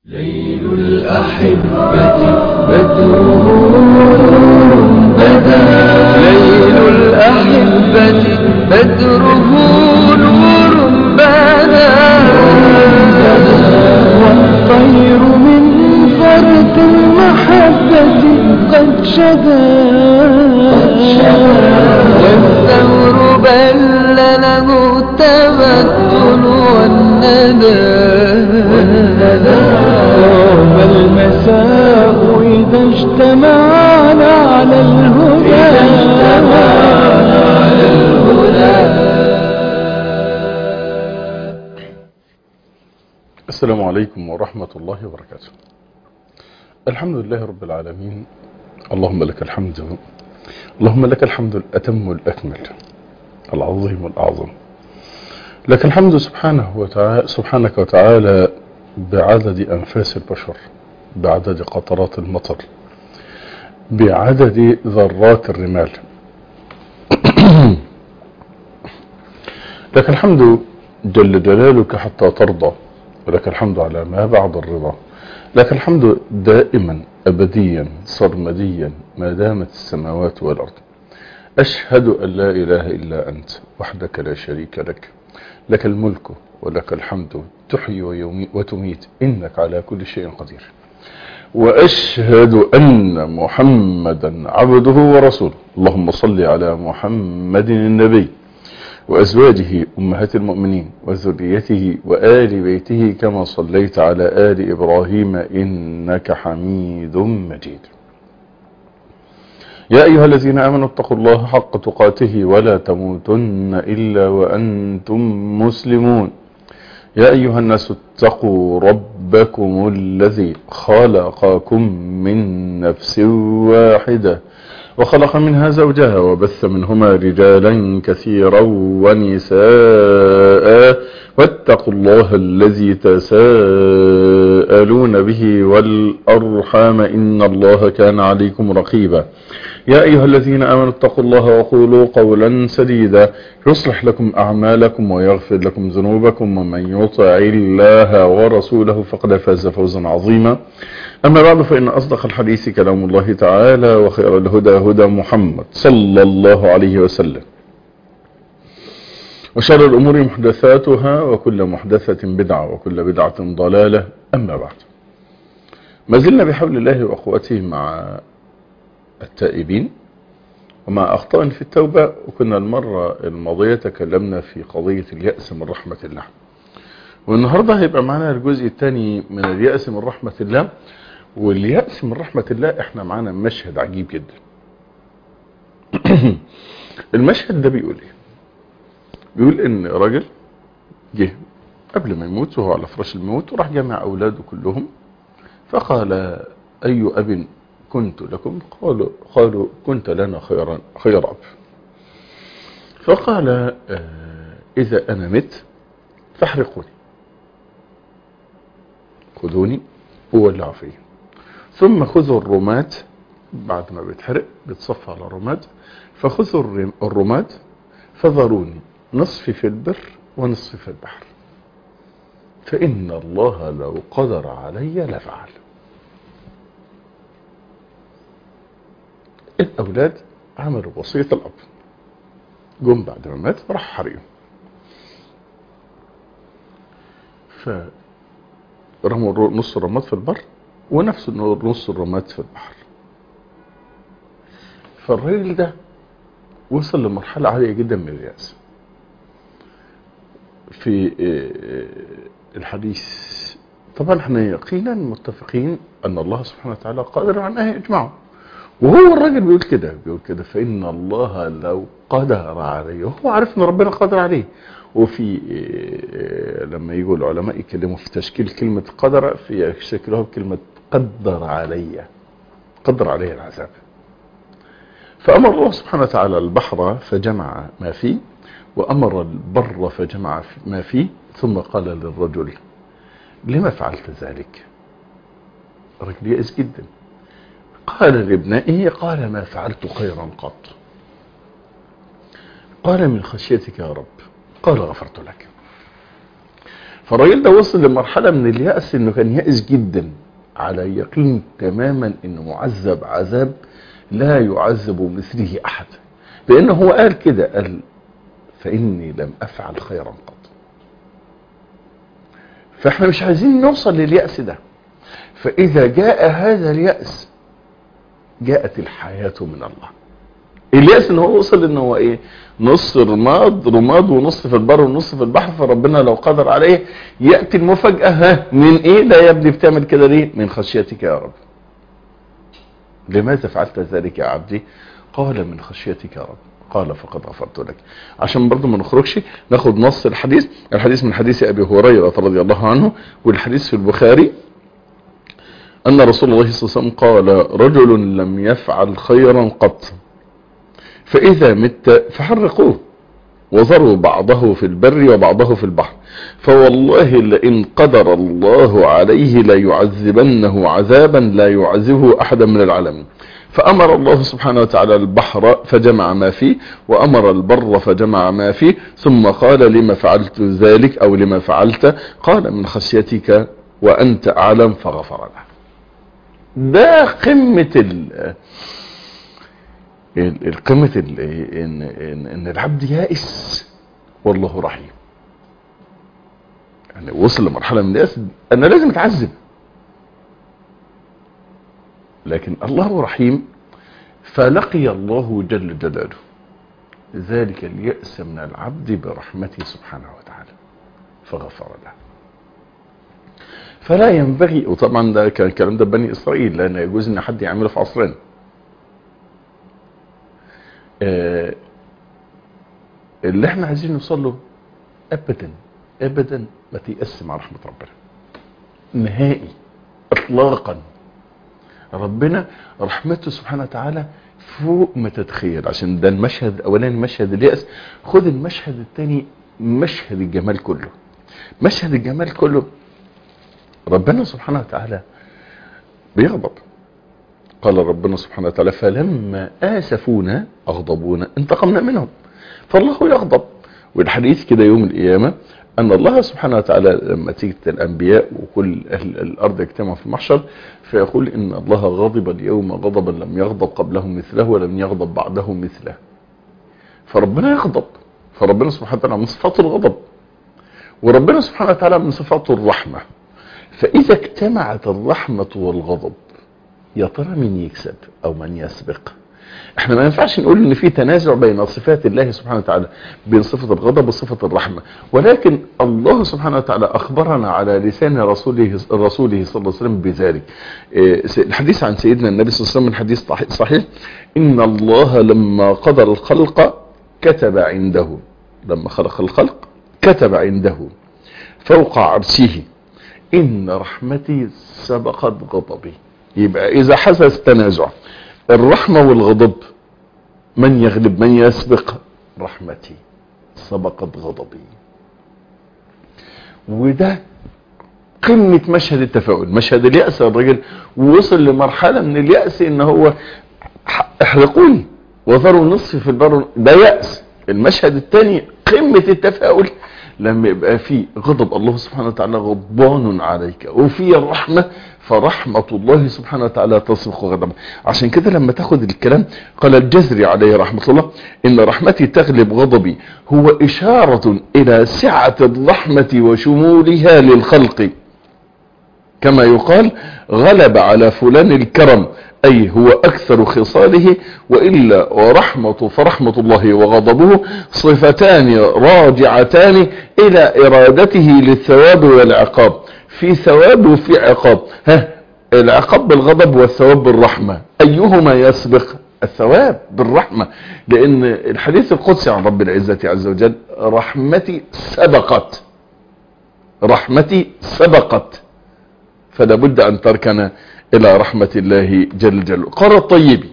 ليل الأحبة بدره بدا ليل الأحبة بدره نور بدا والطير من فرد المحبة قد شدا والثور بل له التبدل والندى طاب المساء إذا اجتمعنا على الهدى إذا اجتمعنا على الهدى السلام عليكم ورحمة الله وبركاته الحمد لله رب العالمين اللهم لك الحمد اللهم لك الحمد الأتم الأكمل العظيم الأعظم لك الحمد سبحانه وتعالى سبحانك وتعالى بعدد أنفاس البشر بعدد قطرات المطر بعدد ذرات الرمال لك الحمد جل جلالك حتى ترضى ولك الحمد على ما بعد الرضا لك الحمد دائما أبديا صرمديا ما دامت السماوات والأرض أشهد أن لا إله إلا أنت وحدك لا شريك لك لك الملك ولك الحمد تحيي ويمي- وتميت إنك على كل شيء قدير وأشهد أن محمدا عبده ورسوله اللهم صل على محمد النبي وأزواجه أمهات المؤمنين وذريته وآل بيته كما صليت على آل إبراهيم إنك حميد مجيد يا أيها الذين آمنوا اتقوا الله حق تقاته ولا تموتن إلا وأنتم مسلمون يا أيها الناس اتقوا ربكم الذي خلقكم من نفس واحدة وخلق منها زوجها وبث منهما رجالا كثيرا ونساء واتقوا الله الذي تساءلون به والأرحام إن الله كان عليكم رقيبا يا أيها الذين آمنوا اتقوا الله وقولوا قولا سديدا يصلح لكم أعمالكم ويغفر لكم ذنوبكم ومن يطع الله ورسوله فقد فاز فوزا عظيما أما بعد فإن أصدق الحديث كلام الله تعالى وخير الهدى هدى محمد صلى الله عليه وسلم وشر الأمور محدثاتها وكل محدثة بدعة وكل بدعة ضلالة أما بعد ما زلنا بحول الله وأخوته مع التائبين ومع أخطاء في التوبة وكنا المرة الماضية تكلمنا في قضية اليأس من رحمة الله والنهاردة هيبقى معنا الجزء الثاني من اليأس من رحمة الله واليأس من رحمة الله احنا معانا مشهد عجيب جدا المشهد ده بيقول ايه بيقول ان راجل جه قبل ما يموت وهو على فراش الموت وراح جمع اولاده كلهم فقال اي اب كنت لكم قالوا قالوا كنت لنا خيرا خير اب فقال آه، اذا انا مت فاحرقوني خذوني وولعوا فيه ثم خذوا الرماد بعد ما بيتحرق بيتصفى على الرماد فخذوا الرم- الرماد فذروني نصفي في البر ونصفي في البحر فإن الله لو قدر علي لفعل الأولاد عملوا وصية الأب جم بعد ما مات راح حريهم فرموا الر- نص الرماد في البر ونفس النور نص الرماد في البحر فالراجل ده وصل لمرحلة عالية جدا من اليأس في آه، الحديث طبعا احنا يقينا متفقين ان الله سبحانه وتعالى قادر على ان يجمعه وهو الراجل بيقول كده بيقول كده فان الله لو قدر عليه وهو عارف ان ربنا قادر عليه وفي آه، لما يجوا العلماء يتكلموا في تشكيل كلمة قدر في يشكلوها بكلمة قدر علي قدر علي العذاب فأمر الله سبحانه وتعالى البحر فجمع ما فيه وأمر البر فجمع ما فيه ثم قال للرجل لما فعلت ذلك الرجل يئس جدا قال لابنائه قال ما فعلت خيرا قط قال من خشيتك يا رب قال غفرت لك فالراجل ده وصل لمرحلة من اليأس انه كان يأس جدا على يقين تماما انه معذب عذاب لا يعذب مثله احد لانه هو قال كده قال فاني لم افعل خيرا قط فاحنا مش عايزين نوصل لليأس ده فاذا جاء هذا اليأس جاءت الحياة من الله اليأس ان هو وصل ان هو ايه نص رماد رماد ونص في البر ونص في البحر فربنا لو قدر عليه يأتي المفاجأة ها من ايه ده يا ابني بتعمل كده ليه من خشيتك يا رب لماذا فعلت ذلك يا عبدي قال من خشيتك يا رب قال فقد غفرت لك عشان برضو ما نخرجش ناخد نص الحديث الحديث من حديث ابي هريرة رضي الله عنه والحديث في البخاري ان رسول الله صلى الله عليه وسلم قال رجل لم يفعل خيرا قط فإذا مت فحرقوه وذروا بعضه في البر وبعضه في البحر فوالله لئن قدر الله عليه ليعذبنه عذابا لا يعذبه أحدا من العالمين فأمر الله سبحانه وتعالى البحر فجمع ما فيه وأمر البر فجمع ما فيه ثم قال لما فعلت ذلك أو لما فعلت قال من خشيتك وأنت أعلم فغفر له ده قمة ال القمة ان, إن, إن العبد يائس والله رحيم يعني وصل لمرحلة من اليأس أنا لازم أتعذب لكن الله رحيم فلقي الله جل جلاله ذلك اليأس من العبد برحمته سبحانه وتعالى فغفر له فلا ينبغي وطبعا ده كان الكلام ده بني إسرائيل لأن يجوز أن حد يعمله في عصرنا آه اللي احنا عايزين نوصل له ابدا ابدا ما تيأس مع رحمة ربنا نهائي اطلاقا ربنا رحمته سبحانه وتعالى فوق ما تتخيل عشان ده المشهد الاولاني مشهد اليأس خد المشهد الثاني مشهد الجمال كله مشهد الجمال كله ربنا سبحانه وتعالى بيغضب قال ربنا سبحانه وتعالى فلما آسفونا أغضبونا انتقمنا منهم فالله يغضب والحديث كده يوم القيامة أن الله سبحانه وتعالى لما تيجي الأنبياء وكل أهل الأرض يجتمعوا في المحشر فيقول إن الله غضب اليوم غضبا لم يغضب قبله مثله ولم يغضب بعده مثله فربنا يغضب فربنا سبحانه وتعالى من صفاته الغضب وربنا سبحانه وتعالى من صفاته الرحمة فإذا اجتمعت الرحمة والغضب يا ترى مين يكسب او من يسبق احنا ما ينفعش نقول ان في تنازع بين صفات الله سبحانه وتعالى بين صفة الغضب وصفة الرحمة ولكن الله سبحانه وتعالى اخبرنا على لسان رسوله رسوله صلى الله عليه وسلم بذلك الحديث عن سيدنا النبي صلى الله عليه وسلم من حديث صحيح ان الله لما قدر الخلق كتب عنده لما خلق الخلق كتب عنده فوق عرشه ان رحمتي سبقت غضبي يبقى اذا حدث تنازع الرحمة والغضب من يغلب من يسبق رحمتي سبقت غضبي وده قمة مشهد التفاؤل مشهد اليأس الرجل وصل لمرحلة من اليأس ان هو احرقوني وذروا نصفي في البر ده يأس المشهد الثاني قمة التفاؤل لما يبقى في غضب الله سبحانه وتعالى غضبان عليك وفي الرحمة فرحمة الله سبحانه وتعالى تسبق غضبه عشان كده لما تاخد الكلام قال الجزري عليه رحمة الله ان رحمتي تغلب غضبي هو اشارة الى سعة الرحمة وشمولها للخلق كما يقال غلب على فلان الكرم أي هو أكثر خصاله وإلا ورحمة فرحمة الله وغضبه صفتان راجعتان إلى إرادته للثواب والعقاب في ثواب وفي عقاب ها العقاب بالغضب والثواب بالرحمة أيهما يسبق الثواب بالرحمة لأن الحديث القدسي عن رب العزة عز وجل رحمتي سبقت رحمتي سبقت فلا بد أن تركنا إلى رحمة الله جل جلاله قال الطيبي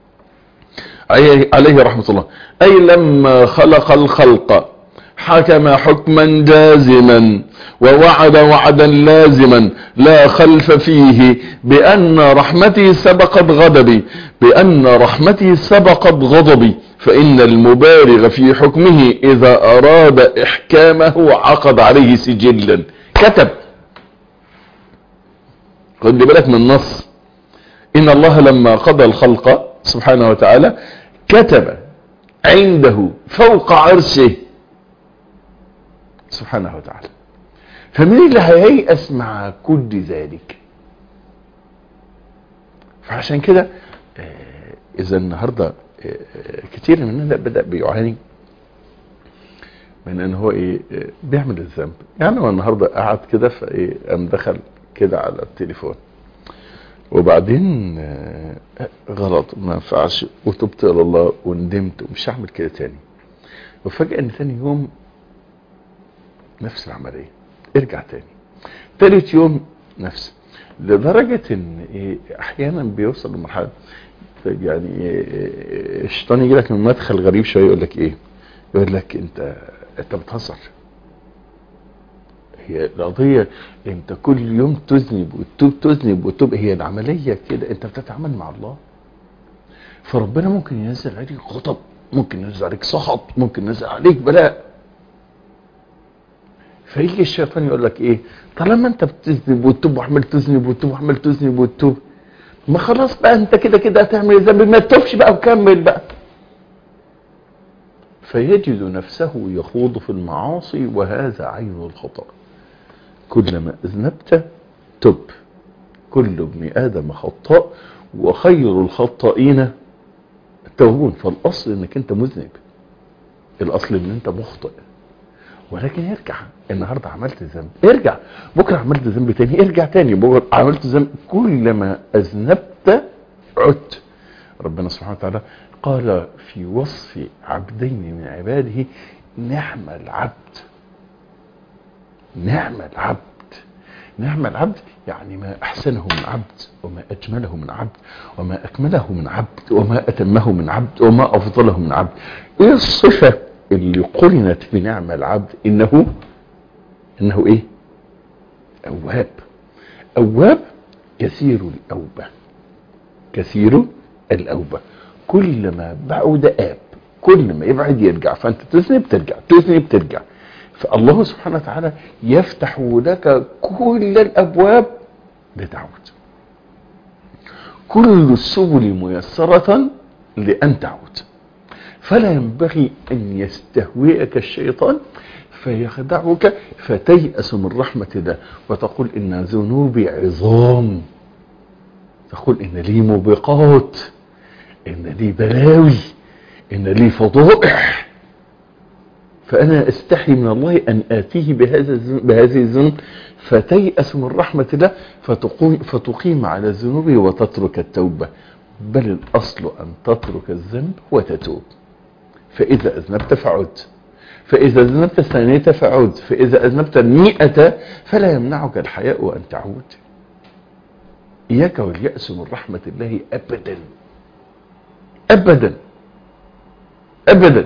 عليه رحمة الله أي لما خلق الخلق حكم حكما جازما ووعد وعدا لازما لا خلف فيه بأن رحمتي سبقت غضبي بأن رحمتي سبقت غضبي فإن المبالغ في حكمه إذا أراد إحكامه عقد عليه سجلا كتب خد بالك من النص ان الله لما قضى الخلق سبحانه وتعالى كتب عنده فوق عرشه سبحانه وتعالى فمين اللي هييأس مع كل ذلك فعشان كده آه، اذا النهارده آه، كتير مننا بدأ بيعاني من ان هو ايه آه، بيعمل الذنب يعني هو النهارده قعد كده فايه قام دخل كده على التليفون وبعدين آه، غلط ما ينفعش وتبت الى الله وندمت ومش هعمل كده تاني وفجأة ان تاني يوم نفس العملية ارجع تاني تالت يوم نفس لدرجة ان ايه احيانا بيوصل لمرحلة يعني إيه إيه الشيطان يجي لك من مدخل غريب شوية يقول لك ايه يقول لك انت انت بتهزر هي القضية انت كل يوم تذنب وتتوب تذنب وتتوب هي العملية كده انت بتتعامل مع الله فربنا ممكن ينزل عليك غضب ممكن ينزل عليك سخط ممكن ينزل عليك بلاء فيجي الشيطان يقول لك ايه طالما انت بتذنب وتتوب وعمال تذنب وتتوب وعمال تذنب وتتوب ما خلاص بقى انت كده كده هتعمل الذنب ما تتوبش بقى وكمل بقى فيجد نفسه يخوض في المعاصي وهذا عين الخطأ كلما اذنبت تب كل ابن ادم خطاء وخير الخطائين التوبون فالاصل انك انت مذنب الاصل ان انت مخطئ ولكن ارجع النهارده عملت ذنب ارجع بكره عملت ذنب تاني ارجع تاني بكره عملت ذنب كلما اذنبت عدت ربنا سبحانه وتعالى قال في وصف عبدين من عباده نعم العبد نعم العبد نعم العبد يعني ما احسنه من عبد وما اجمله من عبد وما اكمله من عبد وما اتمه من عبد وما افضله من عبد ايه الصفه اللي قرنت بنعم العبد انه انه ايه اواب اواب كثير الاوبه كثير الاوبه كلما بعد اب كل ما يبعد يرجع فانت تذنب ترجع تذنب ترجع فالله سبحانه وتعالى يفتح لك كل الابواب لتعود كل السبل ميسرة لأن تعود فلا ينبغي أن يستهوئك الشيطان فيخدعك فتيأس من رحمة الله وتقول إن ذنوبي عظام تقول إن لي موبقات إن لي بلاوي إن لي فضائح فأنا استحي من الله أن آتيه بهذا الذنب- بهذه الذنوب فتيأس من رحمة الله فتقوم, فتقيم على الذنوب وتترك التوبة بل الأصل أن تترك الذنب وتتوب فإذا أذنبت فعد فإذا أذنبت الثانية فعد فإذا أذنبت المئة فلا يمنعك الحياء أن تعود إياك واليأس من رحمة الله أبدا أبدا أبدا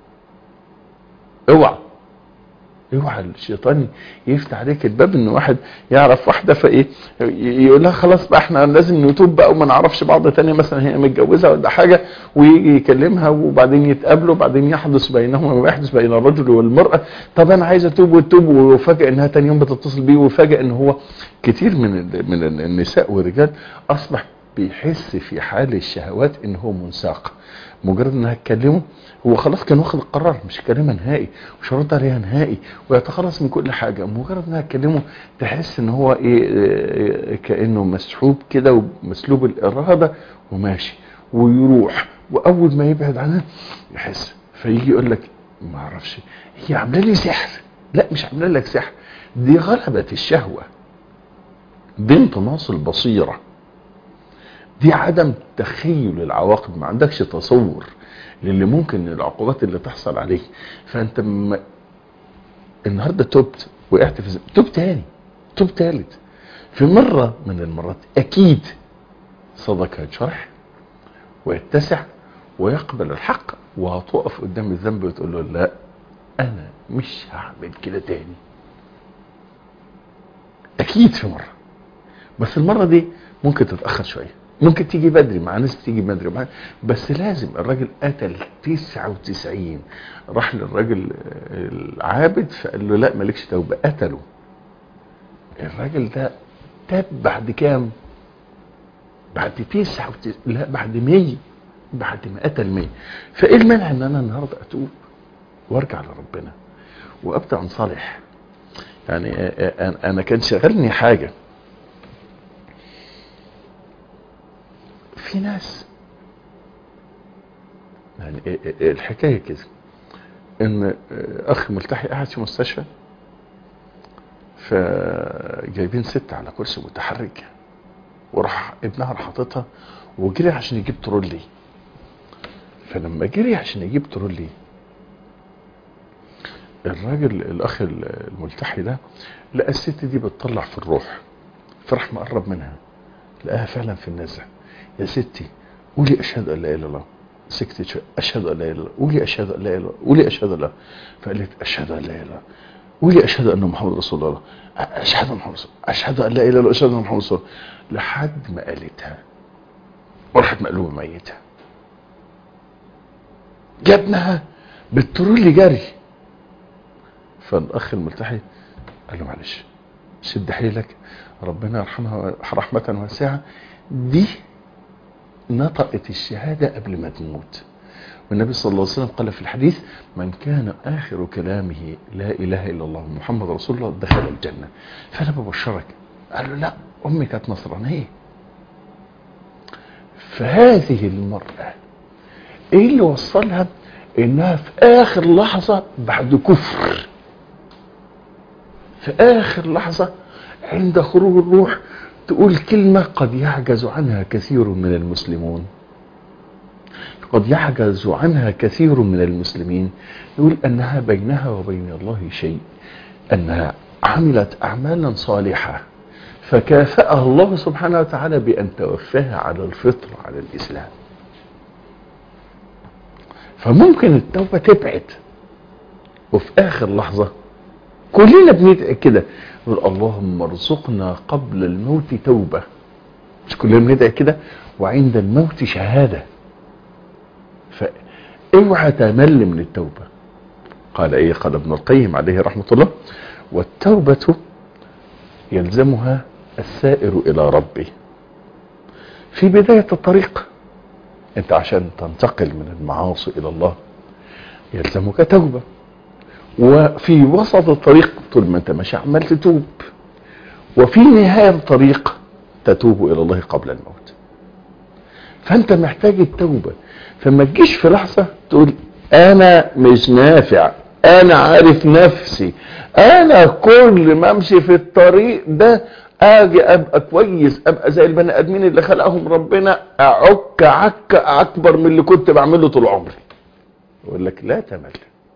اوعى اوعى الشيطان يفتح عليك الباب ان واحد يعرف واحده فايه يقول لها خلاص بقى احنا لازم نتوب بقى وما نعرفش بعض تاني مثلا هي متجوزه ولا حاجه ويجي يكلمها وبعدين يتقابلوا وبعدين يحدث بينهما ما يحدث بين الرجل والمراه طب انا عايز اتوب وتوب وفجاه انها تاني يوم بتتصل بيه وفجاه ان هو كتير من ال- من النساء والرجال اصبح بيحس في حال الشهوات ان هو منساق مجرد انها تكلمه هو خلاص كان واخد القرار مش كلمه نهائي مش هرد عليها نهائي ويتخلص من كل حاجه مجرد انها تكلمه تحس ان هو ايه إيه، كانه مسحوب كده ومسلوب الاراده وماشي ويروح واول ما يبعد عنها يحس فيجي يقول لك ما اعرفش هي عامله لي سحر لا مش عامله لك سحر دي غلبه الشهوه دي انطماس البصيره دي عدم تخيل العواقب ما عندكش تصور للي ممكن العقوبات اللي تحصل عليك فانت م... النهارده تبت وقعت في ز- تب تاني تب تالت في مرة من المرات اكيد صدقك هيتشرح ويتسع ويقبل الحق وهتقف قدام الذنب وتقول له لا انا مش هعمل كده تاني اكيد في مرة بس المرة دي ممكن تتأخر شوية ممكن تيجي بدري مع ناس بتيجي بدري مع بس لازم الراجل قتل 99 راح للراجل العابد فقال له لا مالكش توبة قتله الراجل ده تاب بعد كام بعد تسعة وتس... لا بعد مية بعد ما قتل مية فايه المانع ان انا النهارده اتوب وارجع لربنا وابدا انصلح يعني آه، آه، أنا- انا كان شغلني حاجه في ناس يعني آه، آه، الحكايه كده ان آه، اخ ملتحي قاعد في مستشفى فجايبين ست على كرسي متحرك وراح ابنها راح حاططها وجري عشان يجيب ترولي فلما جري عشان يجيب ترولي الراجل الاخ الملتحي ده لقى الست دي بتطلع في الروح فراح مقرب منها لقاها فعلا في النزع يا ستي قولي اشهد ان لا اله الا الله سكتت شوية اشهد ان لا اله الا الله قولي اشهد ان لا اله الا الله قولي اشهد ان لا فقالت اشهد ان لا اله الا الله قولي اشهد ان محمد رسول الله اشهد ان محمد رسول الله اشهد ان لا اله الا الله اشهد ان محمد رسول الله لحد ما قالتها وراحت مقلوبه ميته جابنها بالترولي جري فالاخ الملتحي قال له معلش شد حيلك ربنا يرحمها رحمة واسعة دي نطقت الشهادة قبل ما تموت والنبي صلى الله عليه وسلم قال في الحديث من كان آخر كلامه لا إله إلا الله محمد رسول الله دخل الجنة فأنا ببشرك قال له لا أمي كانت نصرانية فهذه المرأة ايه اللي وصلها انها في اخر لحظة بعد كفر في اخر لحظة عند خروج الروح تقول كلمة قد يعجز عنها كثير من المسلمون قد يعجز عنها كثير من المسلمين يقول انها بينها وبين الله شيء انها عملت اعمالا صالحة فكافأها الله سبحانه وتعالى بان توفاها على الفطر على الاسلام فممكن التوبة تبعد وفي اخر لحظة كلنا بندعي كده نقول اللهم ارزقنا قبل الموت توبة مش كلنا بندعي كده وعند الموت شهادة فاوعى تمل من التوبة قال ايه قال ابن القيم عليه رحمة الله والتوبة يلزمها السائر الى ربه في بداية الطريق انت عشان تنتقل من المعاصي الى الله يلزمك توبة وفي وسط الطريق طول ما انت ماشي عمال تتوب وفي نهاية الطريق تتوب الى الله قبل الموت فانت محتاج التوبة فما تجيش في لحظة تقول انا مش نافع انا عارف نفسي انا كل ما امشي في الطريق ده اجي ابقى كويس ابقى زي البني ادمين اللي خلقهم ربنا اعك عك اكبر من اللي كنت بعمله طول عمري يقول لك لا تمل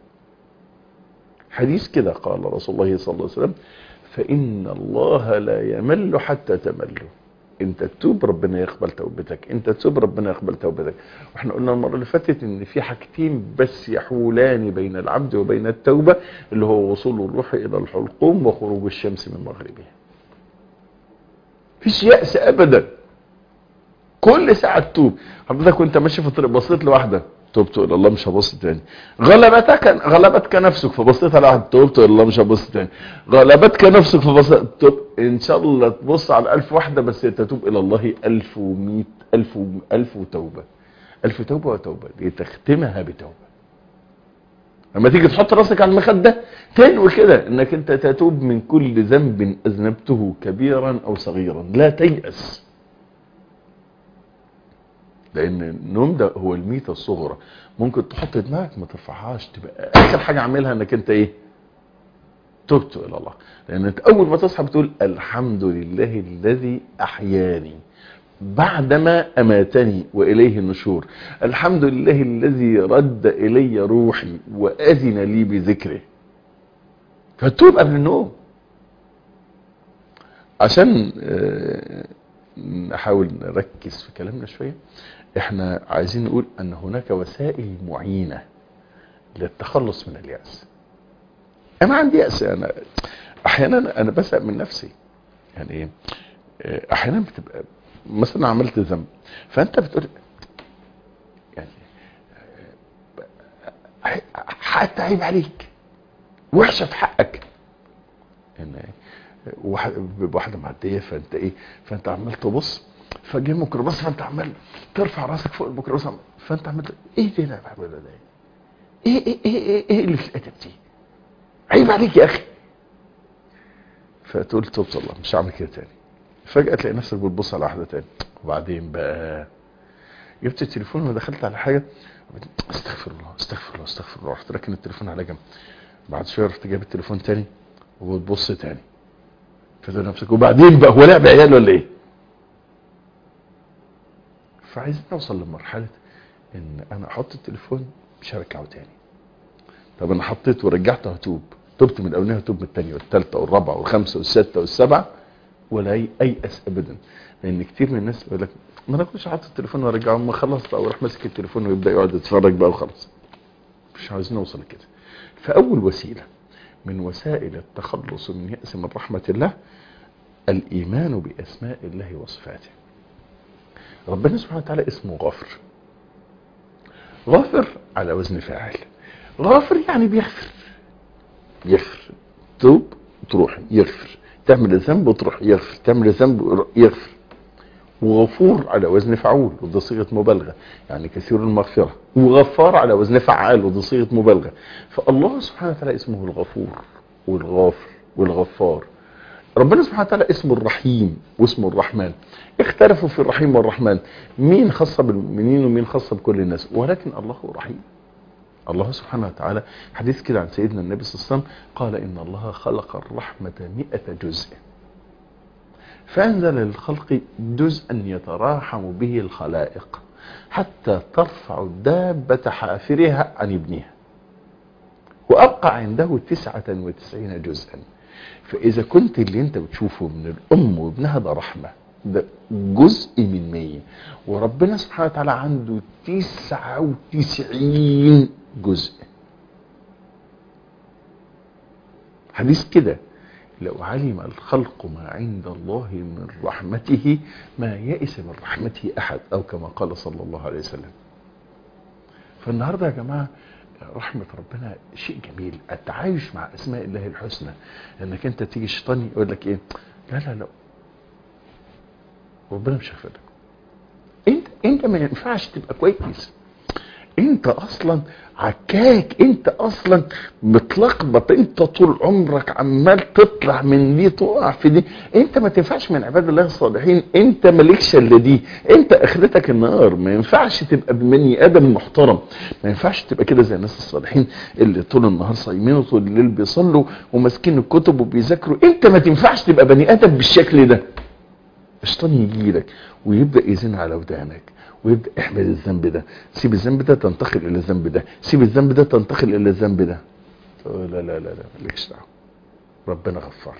حديث كده قال رسول الله صلى الله عليه وسلم فان الله لا يمل حتى تملوا انت تتوب ربنا يقبل توبتك انت تتوب ربنا يقبل توبتك واحنا قلنا المره اللي فاتت ان في حاجتين بس يحولان بين العبد وبين التوبه اللي هو وصول الروح الى الحلقوم وخروج الشمس من مغربها فيش يأس ابدا كل ساعة تتوب حضرتك وانت ماشي في الطريق بصيت لواحدة تبت الى الله مش هبص تاني غلبتك غلبتك نفسك فبصيت على واحد تبت الى الله مش هبص تاني غلبتك نفسك فبصيت تب ان شاء الله تبص على ألف واحدة بس تتوب الى الله ألف ومئة ألف و... ألف وتوبة ألف توبة وتوبة دي تختمها بتوبة لما تيجي تحط راسك على المخدة تنوي كده انك انت تتوب من كل ذنب اذنبته كبيرا او صغيرا لا تيأس لان النوم ده هو الميتة الصغرى ممكن تحط دماغك ما ترفعهاش تبقى اخر حاجة عاملها انك انت ايه تبت الى الله لان انت اول ما تصحى بتقول الحمد لله الذي احياني بعدما اماتني واليه النشور الحمد لله الذي رد الي روحي واذن لي بذكره فتوب قبل النوم عشان نحاول نركز في كلامنا شوية احنا عايزين نقول ان هناك وسائل معينة للتخلص من اليأس انا عندي يأس انا احيانا انا بسأل من نفسي يعني ايه احيانا بتبقى مثلا عملت ذنب فانت بتقول يعني حتى عيب عليك وحشة في حقك ان واحد- واحده معديه فانت ايه فانت عمال تبص فجه الميكروباص فانت عمال ترفع راسك فوق الميكروباص عمال- فانت عمال ت- ايه ده اللي انا بعمله ده ايه ايه ايه ايه, إيه اللي في الادب دي عيب عليك يا اخي فتقول توب الله مش هعمل كده تاني فجاه تلاقي نفسك بتبص على واحده تاني وبعدين بقى جبت التليفون ودخلت على حاجه استغفر الله استغفر الله استغفر الله رحت راكن التليفون على جنب بعد شويه رحت جايب التليفون تاني وبتبص تاني فتقول نفسك وبعدين بقى هو لعب عيال ولا ايه؟ فعايزين نوصل لمرحله ان انا احط التليفون مش هرجعه تاني طب انا حطيت ورجعته هتوب تبت من الاولانيه هتوب من الثانيه والثالثه والرابعه والخامسه والسادسه والسابعه ولا اي ايأس ابدا لان كتير من الناس بيقول لك ما انا كنتش حاطط التليفون وارجعه ما خلص بقى وراح ماسك التليفون ويبدا يقعد يتفرج بقى وخلاص مش عايزين نوصل لكده فاول وسيله من وسائل التخلص من يأس من رحمة الله الإيمان بأسماء الله وصفاته ربنا سبحانه وتعالى اسمه غافر غافر على وزن فاعل غافر يعني بيغفر يغفر توب تروح يغفر تعمل الذنب وتروح يغفر تعمل الذنب يغفر وغفور على وزن فعول وده صيغه مبالغه يعني كثير المغفره وغفار على وزن فعال وده صيغه مبالغه فالله سبحانه وتعالى اسمه الغفور والغافر والغفار ربنا سبحانه وتعالى اسمه الرحيم واسمه الرحمن اختلفوا في الرحيم والرحمن مين خاص بالمؤمنين ومين خاص بكل الناس ولكن الله هو رحيم الله سبحانه وتعالى حديث كده عن سيدنا النبي صلى الله عليه وسلم قال إن الله خلق الرحمة مئة جزء فأنزل للخلق جزءا يتراحم به الخلائق حتى ترفع الدابة حافرها عن ابنها وأبقى عنده تسعة وتسعين جزءا فإذا كنت اللي انت بتشوفه من الأم وابنها ده رحمة ده جزء من مية وربنا سبحانه وتعالى عنده تسعة وتسعين جزء حديث كده لو علم الخلق ما عند الله من رحمته ما يئس من رحمته أحد أو كما قال صلى الله عليه وسلم فالنهاردة يا جماعة رحمة ربنا شيء جميل التعايش مع أسماء الله الحسنى انك انت تيجي الشيطان يقول لك ايه لا لا لا ربنا مش هيغفر لك انت انت ما ينفعش تبقى كويس انت اصلا عكاك انت اصلا متلخبط انت طول عمرك عمال تطلع من دي تقع في دي انت ما تنفعش من عباد الله الصالحين انت مالكش الا دي انت اخرتك النار ما ينفعش تبقى بني ادم محترم ما ينفعش تبقى كده زي الناس الصالحين اللي طول النهار صايمين وطول الليل بيصلوا وماسكين الكتب وبيذاكروا انت ما تنفعش تبقى بني ادم بالشكل ده الشيطان يجي لك ويبدا يزن على ودانك ويبدا احمل الذنب ده سيب الذنب ده تنتقل الى الذنب ده سيب الذنب ده تنتقل الى الذنب ده تقول لا لا لا لا مالكش دعوه ربنا غفار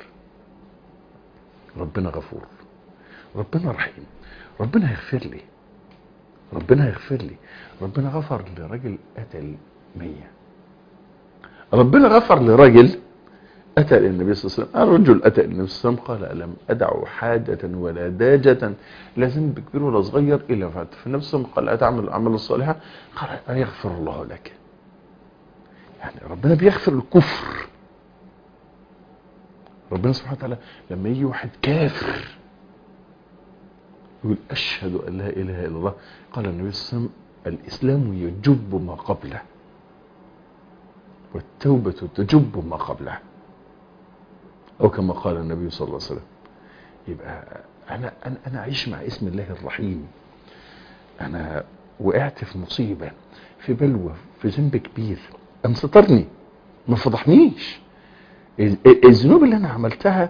ربنا غفور ربنا رحيم ربنا هيغفر لي ربنا هيغفر لي ربنا غفر لراجل قتل مية ربنا غفر لراجل أتى النبي صلى الله عليه وسلم الرجل أتى النبي صلى الله عليه وسلم قال ألم أدع حاجة ولا داجة لا ذنب كبير ولا صغير إلا فعلت فالنبي صلى الله عليه وسلم قال أتعمل الأعمال الصالحة قال أن يغفر الله لك يعني ربنا بيغفر الكفر ربنا سبحانه وتعالى لما يجي واحد كافر يقول أشهد أن لا إله إلا الله قال النبي صلى الله عليه وسلم الإسلام يجب ما قبله والتوبة تجب ما قبله أو كما قال النبي صلى الله عليه وسلم يبقى أنا أنا أنا أعيش مع اسم الله الرحيم أنا وقعت في مصيبة في بلوى في ذنب كبير قام سترني ما فضحنيش الذنوب اللي أنا عملتها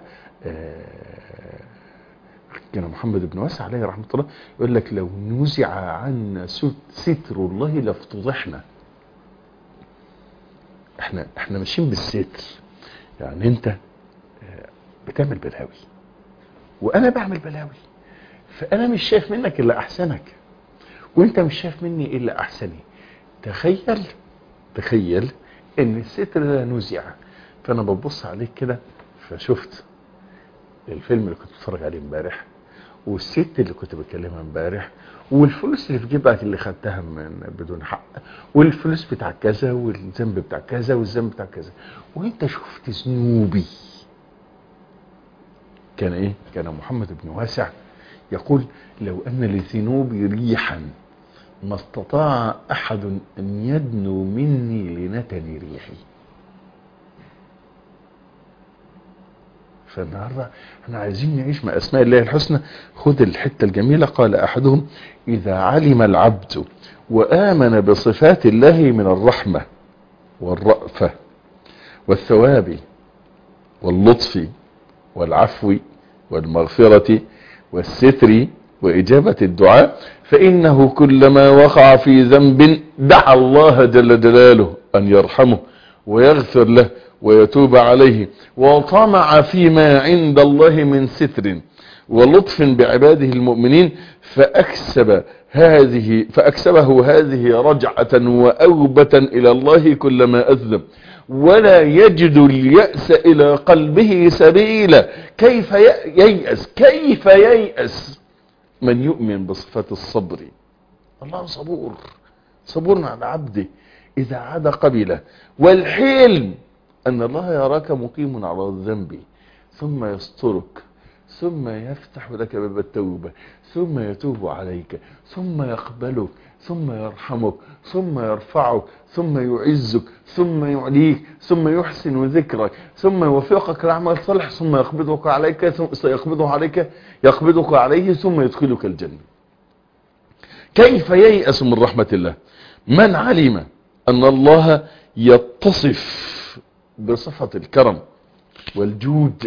كان محمد بن واسع عليه رحمة الله يقول لك لو نزع عنا ستر الله لافتضحنا احنا احنا ماشيين بالستر يعني انت بتعمل بلاوي وانا بعمل بلاوي فانا مش شايف منك الا احسنك وانت مش شايف مني الا احسني تخيل تخيل ان الستر ده نزع فانا ببص عليك كده فشفت الفيلم اللي كنت بتفرج عليه امبارح والست اللي كنت بكلمها امبارح والفلوس اللي في جيبك اللي خدتها من بدون حق والفلوس بتاع كذا والذنب بتاع كذا والذنب بتاع كذا وانت شفت ذنوبي كان ايه كان محمد بن واسع يقول لو ان لذنوبي ريحا ما استطاع احد ان يدنو مني لنتني ريحي فالنهارده احنا عايزين نعيش مع اسماء الله الحسنى خد الحته الجميله قال احدهم اذا علم العبد وامن بصفات الله من الرحمه والرأفه والثواب واللطف والعفو والمغفره والستر واجابه الدعاء فانه كلما وقع في ذنب دعا الله جل جلاله ان يرحمه ويغفر له ويتوب عليه وطمع فيما عند الله من ستر ولطف بعباده المؤمنين فأكسب هذه فأكسبه هذه رجعة وأوبة إلى الله كلما أذنب ولا يجد اليأس إلى قلبه سبيلا كيف ييأس كيف ييأس من يؤمن بصفات الصبر الله صبور صبور على عبده إذا عاد قبله والحلم أن الله يراك مقيم على الذنب ثم يسترك ثم يفتح لك باب التوبة ثم يتوب عليك ثم يقبلك ثم يرحمك ثم يرفعك ثم يعزك ثم يعليك ثم يحسن ذكرك ثم يوفقك لعمل الصالح ثم يقبضك عليك ثم يقبضه عليك يقبضك عليه ثم يدخلك الجنة كيف ييأس من رحمة الله من علم أن الله يتصف بصفة الكرم والجود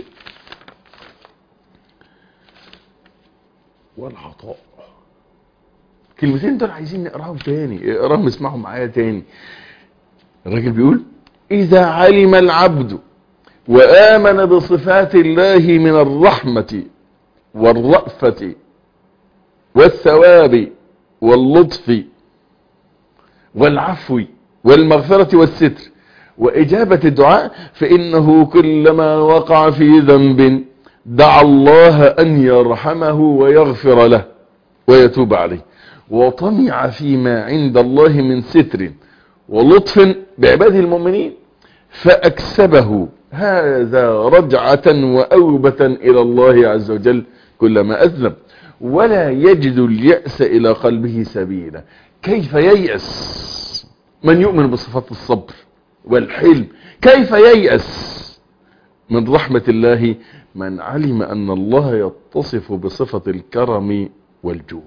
والعطاء كلمتين دول عايزين نقراهم تاني اقراهم اسمعهم معايا تاني الراجل بيقول اذا علم العبد وامن بصفات الله من الرحمة والرأفة والثواب واللطف والعفو والمغفرة والستر وإجابة الدعاء فإنه كلما وقع في ذنب دعا الله أن يرحمه ويغفر له ويتوب عليه وطمع فيما عند الله من ستر ولطف بعباده المؤمنين فأكسبه هذا رجعة وأوبة إلى الله عز وجل كلما أذنب ولا يجد اليأس إلى قلبه سبيلا كيف ييأس من يؤمن بصفات الصبر والحلم كيف ييأس من رحمة الله من علم أن الله يتصف بصفة الكرم والجود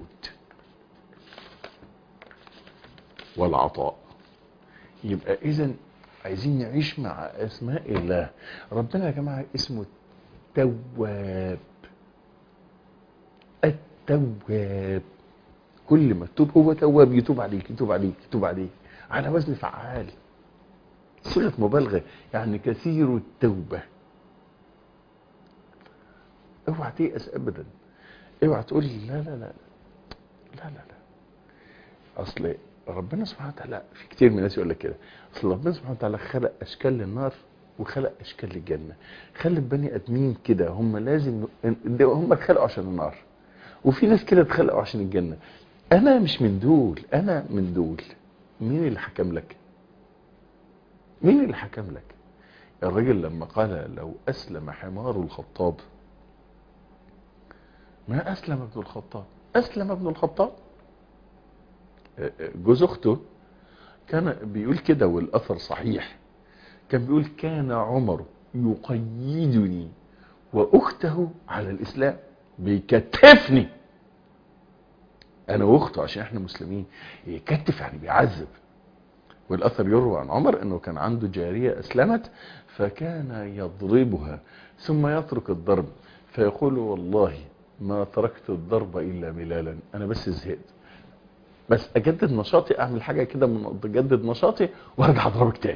والعطاء يبقى إذا عايزين نعيش مع أسماء الله ربنا يا جماعة اسمه التواب التواب كل ما تتوب هو تواب يتوب عليك يتوب عليك يتوب عليك على وزن فعال صيغه مبالغه يعني كثير التوبه اوعى تيأس ابدا اوعى تقول لا لا لا لا لا لا لا اصل ربنا سبحانه وتعالى في كتير من الناس يقول لك كده اصل ربنا سبحانه وتعالى خلق اشكال للنار وخلق اشكال للجنه خلى البني ادمين كده هم لازم هم اتخلقوا عشان النار وفي ناس كده اتخلقوا عشان الجنه انا مش من دول انا من دول مين اللي حكم لك مين اللي حكم لك الرجل لما قال لو اسلم حمار الخطاب ما اسلم ابن الخطاب اسلم ابن الخطاب جوز اخته كان بيقول كده والاثر صحيح كان بيقول كان عمر يقيدني واخته على الاسلام بيكتفني انا واخته عشان احنا مسلمين يكتف يعني بيعذب والاثر يروى عن عمر انه كان عنده جارية اسلمت فكان يضربها ثم يترك الضرب فيقول والله ما تركت الضرب الا ملالا انا بس زهقت بس اجدد نشاطي اعمل حاجة كده من اجدد نشاطي وارجع اضربك تاني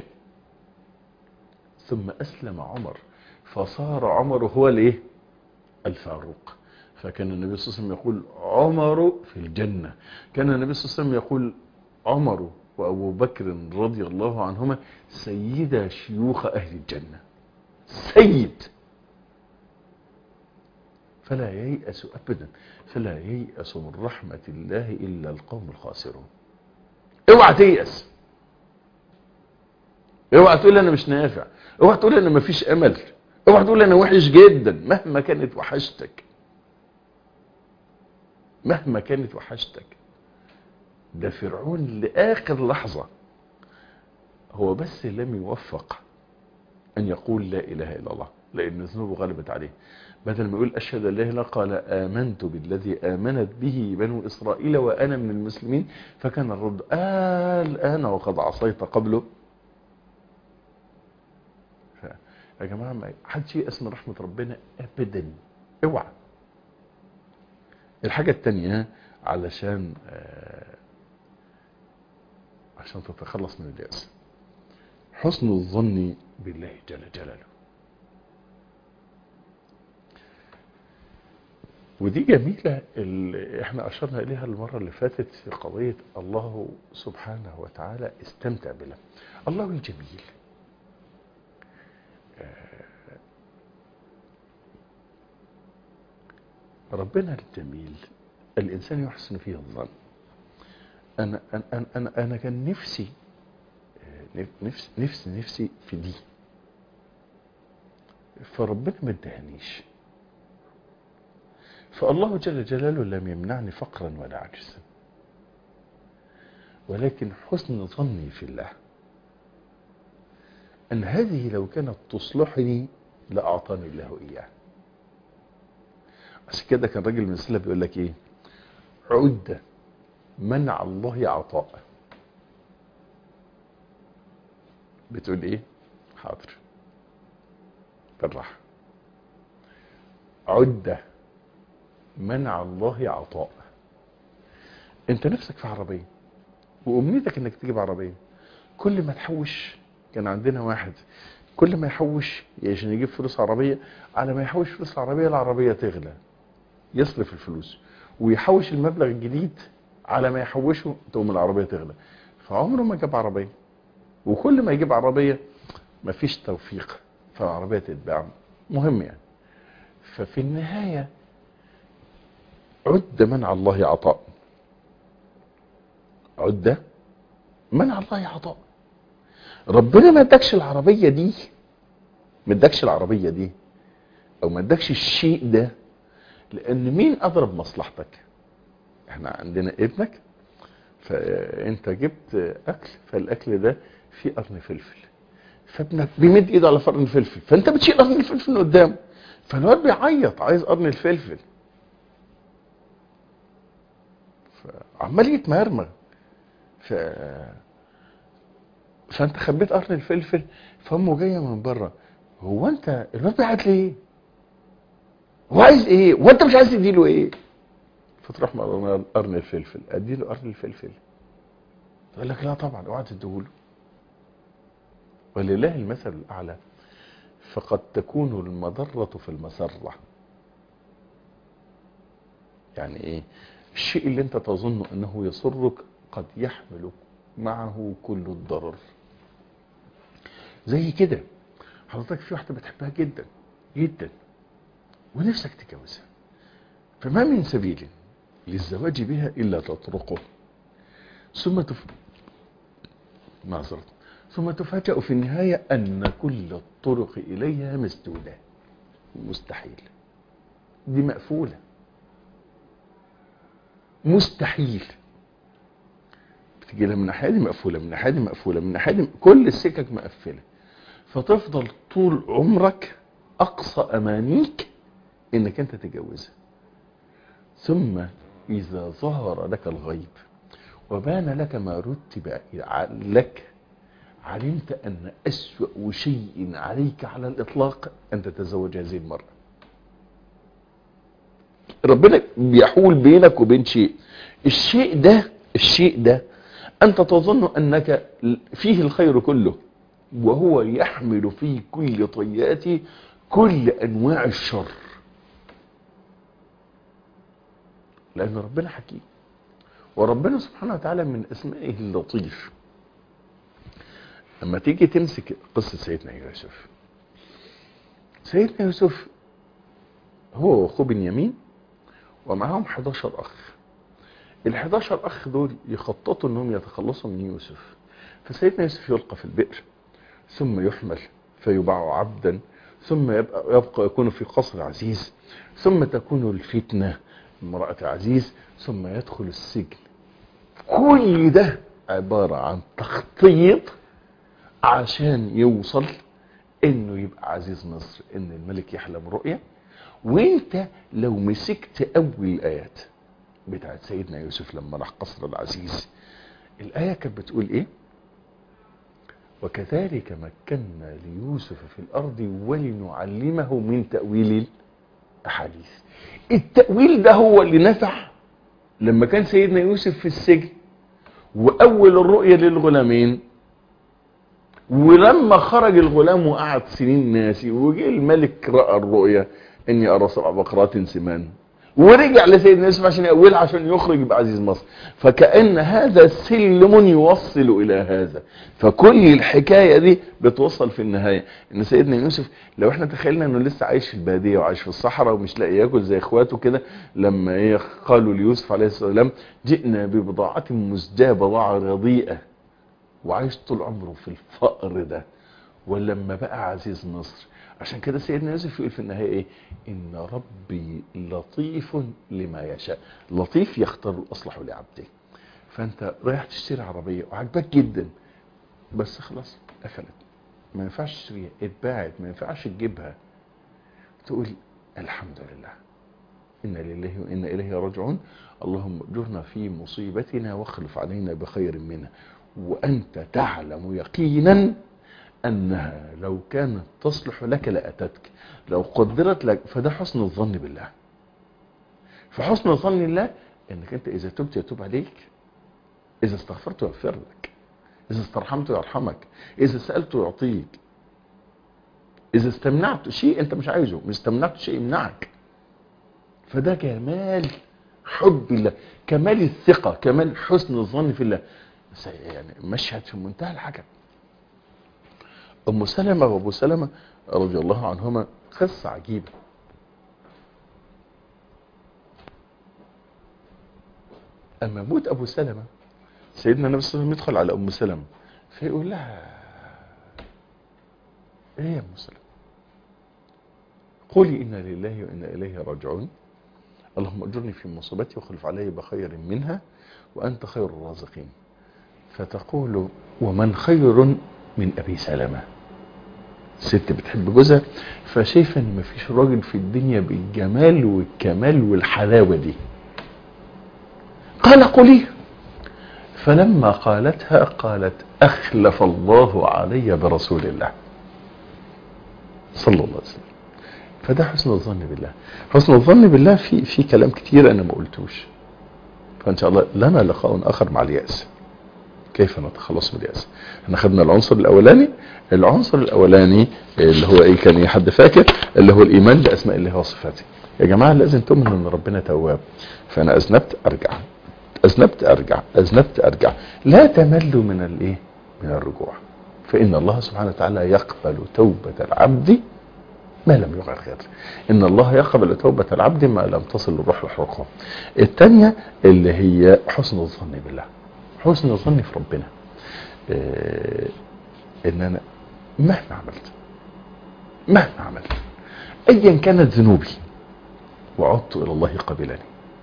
ثم اسلم عمر فصار عمر هو الايه الفاروق فكان النبي صلى الله عليه وسلم يقول عمر في الجنة كان النبي صلى الله عليه وسلم يقول عمر وأبو بكر رضي الله عنهما سيدا شيوخ أهل الجنة سيد فلا ييأس أبدا فلا ييأس من رحمة الله إلا القوم الخاسرون اوعى تيأس اوعى تقول انا مش نافع اوعى تقول انا مفيش امل اوعى تقول انا وحش جدا مهما كانت وحشتك مهما كانت وحشتك ده فرعون لاخر لحظه هو بس لم يوفق ان يقول لا اله الا الله لان ذنوبه غلبت عليه بدل ما يقول اشهد ان لا اله الا الله قال امنت بالذي امنت به بنو اسرائيل وانا من المسلمين فكان الرد آه الان وقد عصيت قبله يا جماعه ما حدش ييأس من رحمه ربنا ابدا اوعى الحاجه الثانيه علشان آه عشان تتخلص من اليأس حسن الظن بالله جل جلاله ودي جميلة اللي احنا اشرنا اليها المرة اللي فاتت في قضية الله سبحانه وتعالى استمتع بنا الله الجميل ربنا الجميل الانسان يحسن فيه الظن انا انا انا انا, أنا كان نفسي نفسي نفسي نفسي في دي فربنا ما ادهنيش فالله جل جلاله لم يمنعني فقرا ولا عجزا ولكن حسن ظني في الله ان هذه لو كانت تصلحني لاعطاني الله اياه عشان كده كان راجل من السلف بيقول لك ايه عد منع الله عطاء بتقول ايه حاضر بالراحه عده منع الله عطاء انت نفسك في عربيه وامنيتك انك تجيب عربيه كل ما تحوش كان عندنا واحد كل ما يحوش عشان يجيب فلوس عربيه على ما يحوش فلوس العربيه العربيه تغلى يصرف الفلوس ويحوش المبلغ الجديد على ما يحوشه تقوم العربيه تغلى فعمره ما جاب عربيه وكل ما يجيب عربيه مفيش توفيق فالعربيه تتباع مهم يعني ففي النهايه عد منع الله عطاء عد منع الله عطاء ربنا ما ادكش العربية دي ما ادكش العربية دي او ما ادكش الشيء ده لان مين اضرب مصلحتك احنا عندنا ابنك فانت جبت اكل فالاكل ده فيه قرن فلفل فابنك بيمد ايده على قرن الفلفل فانت بتشيل قرن الفلفل من قدامه فالواد بيعيط عايز قرن الفلفل عمال يتمرمغ ف... فانت خبيت قرن الفلفل فامه جايه من بره هو انت الواد بيعيط ليه؟ هو عايز ايه؟ هو انت مش عايز تديله ايه؟ فتروح مع قرن الفلفل اديله قرن الفلفل يقول لك لا طبعا اوعى تديهوله ولله المثل الاعلى فقد تكون المضره في المسره يعني ايه؟ الشيء اللي انت تظن انه يسرك قد يحمل معه كل الضرر زي كده حضرتك في واحده بتحبها جدا جدا ونفسك تتجوزها فما من سبيل للزواج بها الا تطرقه ثم تف... معذرة ثم تفاجأ في النهاية أن كل الطرق إليها مسدودة مستحيل دي مقفولة مستحيل بتجي لها من الناحيه دي مقفوله من الناحيه دي مقفوله من الناحيه دي كل السكك مقفله فتفضل طول عمرك اقصى امانيك انك انت تتجوزها ثم اذا ظهر لك الغيب وبان لك ما رتب لك علمت ان اسوا شيء عليك على الاطلاق ان تتزوج هذه المراه ربنا بيحول بينك وبين شيء الشيء ده الشيء ده انت تظن انك فيه الخير كله وهو يحمل في كل طيات كل انواع الشر لان ربنا حكيم وربنا سبحانه وتعالى من اسمائه اللطيف لما تيجي تمسك قصة سيدنا يوسف سيدنا يوسف هو واخوه بنيامين ومعاهم 11 اخ ال 11 اخ دول يخططوا انهم يتخلصوا من يوسف فسيدنا يوسف يلقى في البئر ثم يحمل فيباع عبدا ثم يبقى, يبقى يكون في قصر عزيز ثم تكون الفتنة امرأة عزيز ثم يدخل السجن كل ده عبارة عن تخطيط عشان يوصل انه يبقى عزيز مصر ان الملك يحلم رؤية وانت لو مسكت اول الايات بتاعت سيدنا يوسف لما راح قصر العزيز الايه كانت بتقول ايه وكذلك مكنا ليوسف في الارض ولنعلمه من تاويل الاحاديث التاويل ده هو اللي نفع لما كان سيدنا يوسف في السجن واول الرؤيه للغلامين ولما خرج الغلام وقعد سنين ناسي وجه الملك راى الرؤيا اني ارى سبع بقرات سمان ورجع لسيدنا يوسف عشان يقولها عشان يخرج يبقى عزيز مصر فكأن هذا سلم يوصل الى هذا فكل الحكاية دي بتوصل في النهاية ان سيدنا يوسف لو احنا تخيلنا انه لسه عايش في البادية وعايش في الصحراء ومش لاقي ياكل زي اخواته كده لما ايه قالوا ليوسف عليه السلام جئنا ببضاعة مزجاة بضاعة رديئة وعايش طول عمره في الفقر ده ولما بقى عزيز مصر عشان كده سيدنا يوسف يقول في النهاية ايه ان ربي لطيف لما يشاء لطيف يختار الاصلح لعبده فانت رايح تشتري عربية وعجبك جدا بس خلاص قفلت ما ينفعش تشتريها اتباعت ما ينفعش تجيبها تقول الحمد لله إنا لله وإنا إليه راجعون اللهم اجرنا في مصيبتنا واخلف علينا بخير منها وأنت تعلم يقينا أنها لو كانت تصلح لك لأتتك لو قدرت لك فده حسن الظن بالله فحسن الظن الله أنك أنت إذا تبت يتوب عليك إذا استغفرت يغفر لك إذا استرحمت يرحمك إذا سألت يعطيك إذا استمنعت شيء أنت مش عايزه مش استمنعت شيء يمنعك فده كمال حب الله كمال الثقة كمال حسن الظن في الله يعني مشهد في منتهى الحكم ام سلمة وابو سلمة رضي الله عنهما قصة عجيبة اما موت ابو سلمة سيدنا النبي صلى الله عليه وسلم يدخل على ام سلمة فيقول لها ايه يا ام سلمة قولي انا لله وانا اليه راجعون اللهم اجرني في مصيبتي واخلف علي بخير منها وانت خير الرازقين فتقول ومن خير من ابي سلمة ست بتحب جوزها فشايفه ان مفيش راجل في الدنيا بالجمال والكمال والحلاوة دي قال قولي فلما قالتها قالت اخلف الله علي برسول الله صلى الله عليه وسلم فده حسن الظن بالله حسن الظن بالله في في كلام كتير انا ما قلتوش فان شاء الله لنا لقاء اخر مع الياس كيف نتخلص من الياس احنا خدنا العنصر الاولاني العنصر الاولاني اللي هو ايه كان حد فاكر اللي هو الايمان باسماء الله وصفاته يا جماعه لازم تؤمن ان ربنا تواب فانا اذنبت ارجع اذنبت ارجع اذنبت ارجع لا تملوا من الايه من الرجوع فان الله سبحانه وتعالى يقبل توبه العبد ما لم يغرغر ان الله يقبل توبة العبد ما لم تصل الروح لحرقه الثانية اللي هي حسن الظن بالله حسن الظن في ربنا إيه ان انا مهما عملت مهما عملت ايا كانت ذنوبي وعدت الى الله قبلني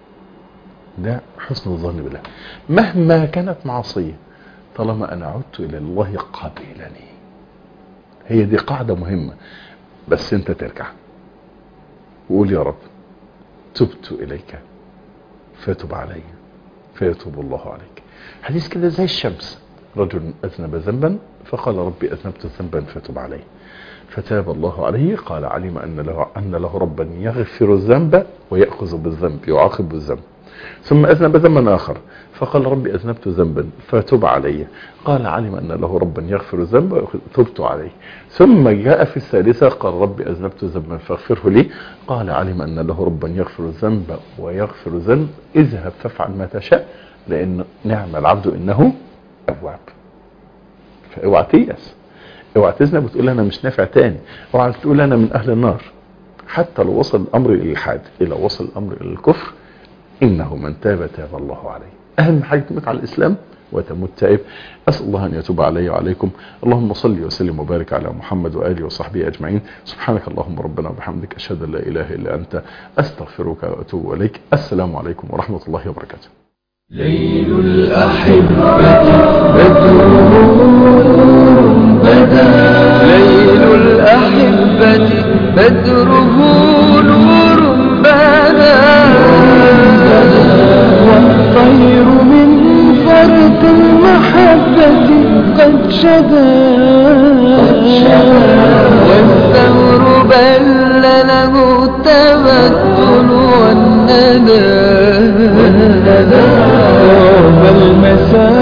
ده حسن الظن بالله مهما كانت معصية طالما انا عدت الى الله قبلني هي دي قاعدة مهمة بس انت ترجع وقول يا رب تبت اليك فتب علي فيتوب الله عليك حديث كده زي الشمس رجل اذنب ذنبا فقال ربي اذنبت ذنبا فتب علي فتاب الله عليه قال علم ان له ان له ربا يغفر الذنب وياخذ بالذنب يعاقب بالذنب ثم اذنب ذنبا اخر فقال ربي اذنبت ذنبا فتب علي قال علم ان له ربا يغفر الذنب تبت عليه ثم جاء في الثالثة قال ربي اذنبت ذنبا فاغفره لي قال علم ان له ربا يغفر الذنب ويغفر الذنب اذهب فافعل ما تشاء لان نعم العبد انه اواب فاوعى تيأس اوعى تذنب وتقول انا مش نافع تاني اوعى تقول انا من اهل النار حتى لو وصل الامر الى الالحاد الى وصل الامر الى الكفر انه من تاب تاب الله عليه اهم حاجه تموت على الاسلام وتموت تائب أسأل الله أن يتوب علي وعليكم اللهم صل وسلم وبارك على محمد وآله وصحبه أجمعين سبحانك اللهم ربنا وبحمدك أشهد أن لا إله إلا أنت أستغفرك وأتوب إليك السلام عليكم ورحمة الله وبركاته ليل الأحبة بدره بدا ليل الأحبة بدره نور بدا والطير من فرد المحبة قد شدا والثور بل له التبتل والندى طاب المساء